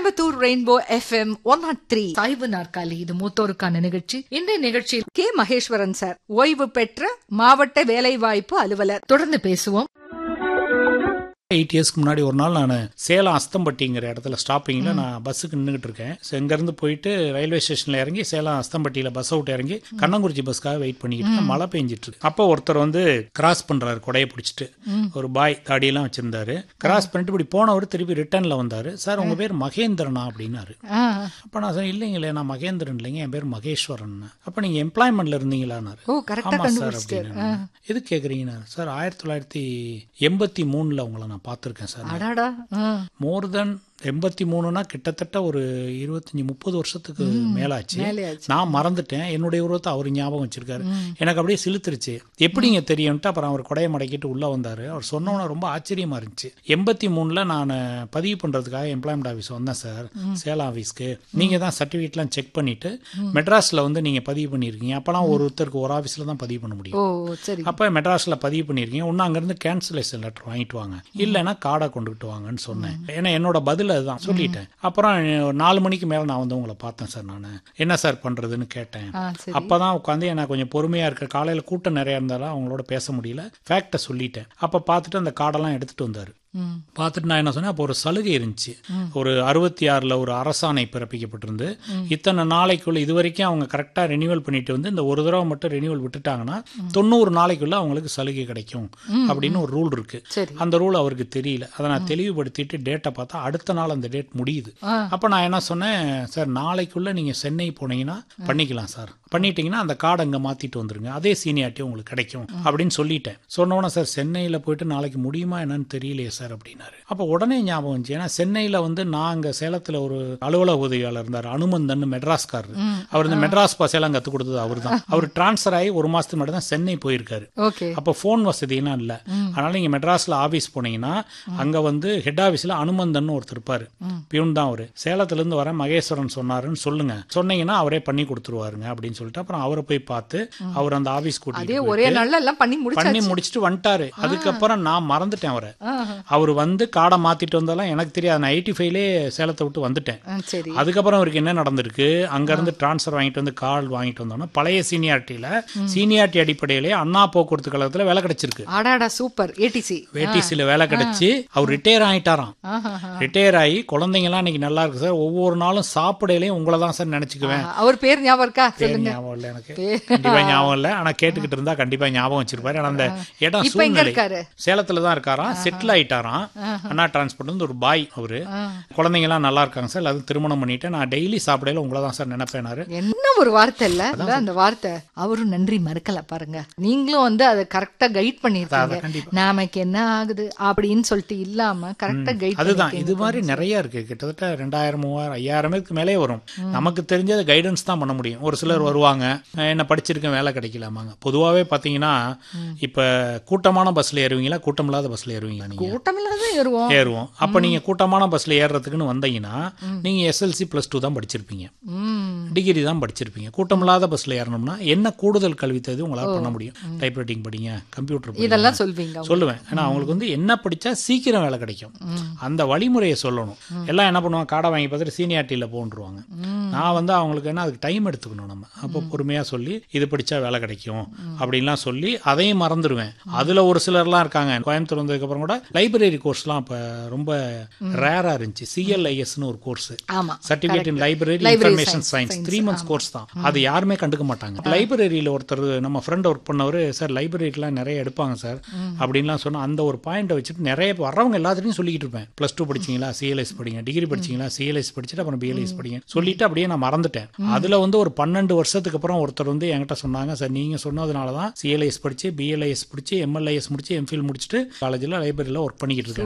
Coimbatore rainbow FM one nought three சாய்வு நாற்காலி இது மூத்தோருக்கான நிகழ்ச்சி இந்த நிகழ்ச்சியில் கே மகேஸ்வரன் சார் ஓய்வு பெற்ற மாவட்ட வேலைவாய்ப்பு அலுவலர் தொடர்ந்து பேசுவோம் எயிட் இயர்ஸ்க்கு முன்னாடி ஒரு நாள் நான் சேலம் அஸ்தம்பட்டிங்கிற இடத்துல ஸ்டாப்பிங்கில் நான் பஸ்ஸுக்கு நின்றுட்டு இருக்கேன் ஸோ இங்கேருந்து போயிட்டு ரயில்வே ஸ்டேஷனில் இறங்கி சேலம் அஸ்தம்பட்டியில் பஸ் அவுட் இறங்கி கண்ணங்குறிச்சி பஸ்க்காக வெயிட் பண்ணிக்கிட்டு இருக்கேன். மழை பெஞ்சிட்டு இருக்கு அப்போ ஒருத்தர் வந்து கிராஸ் பண்ணுறாரு கொடையை பிடிச்சிட்டு ஒரு பாய் தாடியெல்லாம் வச்சிருந்தாரு கிராஸ் பண்ணிட்டு இப்படி போனவர் திருப்பி ரிட்டர்னில் வந்தார் சார் உங்கள் பேர் மகேந்திரனா அப்படின்னாரு ஆ, அப்போ நான் சொன்னேன் இல்லைங்களே நான் மகேந்திரன் இல்லைங்க என் பேர் மகேஸ்வரன் அப்போ நீங்கள் எம்ப்ளாய்மெண்ட்டில் இருந்தீங்களான்னாரு ஓ கரெக்டா ஆமா சார் கண்டுபிடிச்சிட்டு அப்படின்னு எது கேக்குறீங்கன்னா சார் ஆயிரத்தி தொள்ளாயிரத்தி எண்பத்தி மூணுல உங்களை நான் பார்த்துருக்கேன் சார் அடாடா ஆ, மோர் தென் எண்பத்தி மூணுனா கிட்டத்தட்ட ஒரு இருபத்தஞ்சி முப்பது வருஷத்துக்கு மேலாச்சு மேலேயாச்சு. நான் மறந்துட்டேன் என்னுடைய உருவத்தை அவர் ஞாபகம் வச்சிருக்காரு எனக்கு அப்படியே சிலுத்துருச்சு எப்படிங்க தெரியும்ட்டு அப்புறம் அவர் கொடையை மடக்கிட்டு உள்ள வந்தாரு அவர் சொன்னோன்னே ரொம்ப ஆச்சரியமா இருந்துச்சு எண்பத்தி மூணுல நான் பதிவு பண்றதுக்காக எம்ப்ளாய்மெண்ட் ஆஃபீஸ் வந்தேன் சார் சேலம் ஆஃபீஸ்க்கு நீங்க தான் சர்டிஃபிகேட்லாம் செக் பண்ணிட்டு மெட்ராஸ்ல வந்து நீங்க பதிவு பண்ணியிருக்கீங்க அப்பெல்லாம் ஒருத்தருக்கு ஒரு ஆஃபீஸ்ல தான் பதிவு பண்ண முடியும் ஓ சரி அப்போ மெட்ராஸில் பதிவு பண்ணியிருக்கீங்க ஒன்று அங்கேருந்து கேன்சலேஷன் லெட்டர் வாங்கிட்டு வாங்க இல்லைன்னா கார்டை கொண்டுகிட்டு வாங்கன்னு சொன்னேன் ஏன்னா என்னோட பதில் அதுதான் சொல்லிட்டேன் அப்புறம் ஒரு நாலு மணிக்கு மேலே நான் வந்து உங்களை பார்த்தேன் சார் நான் என்ன சார் பண்ணுறதுன்னு கேட்டேன் ஆ சரி அப்போ தான் உட்காந்து நான் கொஞ்சம் பொறுமையாக இருக்க காலையில் கூட்டம் நிறையா இருந்தாலும் அவங்களோட பேச முடியல ஃபேக்டை சொல்லிட்டேன் அப்போ பார்த்துட்டு அந்த கார்டெல்லாம் எடுத்துகிட்டு வந்தார் ம் பார்த்துட்டு நான் என்ன சொன்னேன் அப்போ ஒரு சலுகை இருந்துச்சு ஒரு அறுபத்தி ஆறில் ஒரு அரசாணை பிறப்பிக்கப்பட்டிருந்து இத்தனை நாளைக்குள்ள இது வரைக்கும் அவங்க கரெக்டாக ரெனியூவல் பண்ணிட்டு வந்து இந்த ஒரு தடவை மட்டும் ரெனியூவல் விட்டுட்டாங்கன்னா தொண்ணூறு நாளைக்குள்ள அவங்களுக்கு சலுகை கிடைக்கும் அப்படின்னு ஒரு ரூல் இருக்கு சரி அந்த ரூல் அவருக்கு தெரியல அதை நான் தெளிவுபடுத்திட்டு டேட்டை பார்த்தா அடுத்த நாள் அந்த டேட் முடியுது ஆ. அப்போ நான் என்ன சொன்னேன் சார் நாளைக்குள்ள நீங்க சென்னை போனீங்கன்னா பண்ணிக்கலாம் சார் பண்ணிட்டீங்கன்னா அந்த கார்டு அங்கே மாத்திட்டு வந்துருங்க அதே சீனியாரிட்டி உங்களுக்கு கிடைக்கும் அப்படின்னு சொல்லிட்டேன் சொன்னோன்னே சார் சென்னையில் போயிட்டு நாளைக்கு முடியுமா என்னன்னு தெரியலையே சார் அப்படின்னாரு அப்போ உடனே ஞாபகம் வந்துச்சு ஏன்னா சென்னையில் வந்து நான் அங்கே சேலத்தில் ஒரு அலுவலக உதவியாளர் இருந்தார் அனுமந்தன் மெட்ராஸ்காரர் அவர் இந்த மெட்ராஸ் பாசையெல்லாம் கற்றுக் கொடுத்தது அவர் தான் அவர் டிரான்ஸ்ஃபர் ஆகி ஒரு மாசத்துக்கு மட்டும் தான் சென்னை போயிருக்காரு ஓகே அப்போ ஃபோன் வசதியெல்லாம் இல்லை அதனால நீங்கள் மெட்ராஸில் ஆஃபீஸ் போனீங்கன்னா அங்கே வந்து ஹெட் ஆஃபீஸில் அனுமந்தன் ஒருத்தர் இருப்பார் பியூன் தான் அவர் சேலத்துலேருந்து வர மகேஸ்வரன் சொன்னாருன்னு சொல்லுங்க சொன்னீங்கன்னா அவரே பண்ணி கொடுத்துருவாருங்க அப்படின்னு சொல்லிட்டு அப்புறம் அவரை போய் பார்த்து அவர் அந்த ஆஃபீஸ் அதே கூட்டிட்டு ஒரே நாள்ல எல்லாம் பண்ணி பண்ணி முடிச்சாச்சு முடிச்சுட்டு வந்துட்டாரு அதுக்கப்புறம் நான் மறந்துட்டேன் அவரை ஆ, அவர் வந்து காடை மாத்திட்டு வந்தாலும் எனக்கு தெரியாது நான் எயிட்டி ஃபைவ்லே சேலத்தை விட்டு வந்துட்டேன் ஆ, சரி அதுக்கப்புறம் அவருக்கு என்ன நடந்திருக்கு அங்கிருந்து டிரான்ஸ்ஃபர் வாங்கிட்டு வந்து கால் வாங்கிட்டு வந்தோம்னா பழைய சீனியாரிட்டியில சீனியாரிட்டி அடிப்படையிலே அண்ணா போக்குவரத்து கழகத்துல வேலை கிடைச்சிருக்கு ஆடாடா சூப்பர் ஏடிசி வேட்டிசில வேலை கிடைச்சு அவர் ரிட்டையர் ஆயிட்டாராம் ரிட்டையர் ஆகி குழந்தைங்கலாம் இன்னைக்கு நல்லா இருக்கு சார் ஒவ்வொரு நாளும் சாப்பிடையிலையும் உங்களை தான் சார் நினைச்சுக்குவேன் அவர் பேர் ஞாபகம் இருக்கா பேர் சொல்லுங்க ஞாபகம் இல்லை எனக்கு பேர். கண்டிப்பா ஞாபகம் இல்லை ஆனா கேட்டுக்கிட்டு இருந்தா கண்டிப்பா ஞாபகம் வச்சிருப்பாரு ஆனா அந்த இடம் இப்ப எங்க சூழ்நிலை இருக்காரு சேலத்துல தான் இருக்காராம் செட்டில் ஆயிட்டாராம் அண்ணா டிரான்ஸ்போர்ட் வந்து ஒரு பாய் அவரு குழந்தைங்க எல்லாம் நல்லா இருக்காங்க சார் எல்லாரும் திருமணம் பண்ணிட்டு நான் டெய்லி சாப்பிடையில உங்களை தான் சார் நினைப்பேனாரு என்ன ஒரு வார்த்தை இல்ல இல்ல, அந்த வார்த்தை அவரும் நன்றி மறக்கல பாருங்க நீங்களும் வந்து அதை கரெக்டா கைட் பண்ணிருக்கீங்க கண்டிப்பா. நாமக்கு என்ன ஆகுது அப்படின்னு சொல்லிட்டு இல்லாம கரெக்டா கைட் அதுதான் இது மாதிரி நிறைய இருக்கு கிட்டத்தட்ட ரெண்டாயிரம் மூவாயிரம் ஐயாயிரமேக்கு மேலே வரும் நமக்கு தெரிஞ்சது கைடன்ஸ் தான் பண்ண முடியும் ஒரு சிலர் வருவாங்க "நான் என்ன படிச்சிருக்கேன் வேலை கிடைக்கலாமாங்க பொதுவாகவே பார்த்தீங்கன்னா இப்போ கூட்டமான பஸ்ல ஏறுவீங்களா கூட்டம் இல்லாத பஸ்ல ஏறுவீங்களா நீங்க கூட்டம் இல்லாத ஏறுவோம் ஏறுவோம் அப்போ நீங்க கூட்டமான பஸ்ல ஏறுறதுக்குன்னு வந்தீங்கன்னா நீங்க எஸ்எல்சி ப்ளஸ் டூ தான் படிச்சிருப்பீங்க ம் டிகிரி தான் படிச்சிருப்பீங்க கூட்டம் இல்லாத பஸ்ல ஏறணும்னா என்ன கூடுதல் கல்வி தகுதி உங்களால் பண்ண முடியும் டைப் ரைட்டிங் படிங்க கம்ப்யூட்டர் படிங்க இதெல்லாம் சொல்வீங்க சொல்லுவேன் ஏன்னா அவங்களுக்கு வந்து என்ன படிச்சா சீக்கிரம் வேலை கிடைக்கும் அந்த வழிமுறையை சொல்லணும் எல்லாம் என்ன பண்ணுவாங்க காடை வாங்கி பார்த்துட்டு சீனியாரிட்டியில் போன்றுவாங்க நான் வந்து அவங்களுக்கு என்ன அதுக்கு டைம் எடுத்துக்கணும் நம்ம அப்போ பொறுமையாக சொல்லி இது படிச்சா வேலை கிடைக்கும் அப்படின்லாம் சொல்லி அதையும் மறந்துடுவேன் அதில் ஒரு சிலர்லாம் இருக்காங்க கோயம்புத்தூர் வந்ததுக்கப்புறம் கூட லைப்ரரி கோர்ஸ்லாம் இப்போ ரொம்ப ரேராக இருந்துச்சு சிஎல்ஐஎஸ்னு ஒரு கோர்ஸ் ஆமா certificate in library Library information science, science science, three months course தான் அது யாருமே கண்டுக்க மாட்டாங்க லைப்ரரியில் ஒருத்தர் நம்ம ஃப்ரெண்ட் ஒர்க் பண்ணவர் சார் லைப்ரரிக்கெலாம் நிறைய எடுப்பாங்க சார் அப்படின்லாம் சொன்னா அந்த ஒரு பாயிண்ட்டை வச்சுட்டு நிறைய வரவங்க எல்லாத்துலையும் சொல்லிக்கிட்டு இருப்பேன் ப்ளஸ் டூ படிச்சீங்களா சிஎல்எஸ் படிங்க டிகிரி படிச்சீங்களா சிஎல்எஸ் படிச்சுட்டு அப்புறம் பிஎல்எஸ் படிங்க சொல்லிட்டு அப்படியே நான் மறந்துட்டேன் அதில் வந்து ஒரு பன்னெண்டு வருஷத்துக்கு அப்புறம் ஒருத்தர் வந்து என்கிட்ட சொன்னாங்க சார் நீங்கள் சொன்னதுனால தான் சிஎல்ஐஎஸ் படிச்சு பிஎல்ஐஎஸ் படிச்சு எம்எல்ஐஎஸ் முடிச்சு எம்ஃபில் முடிச்சுட்டு காலேஜில் லைப்ரரியில் ஒர்க் பண்ணிக்கிட்டு இருக்கேன்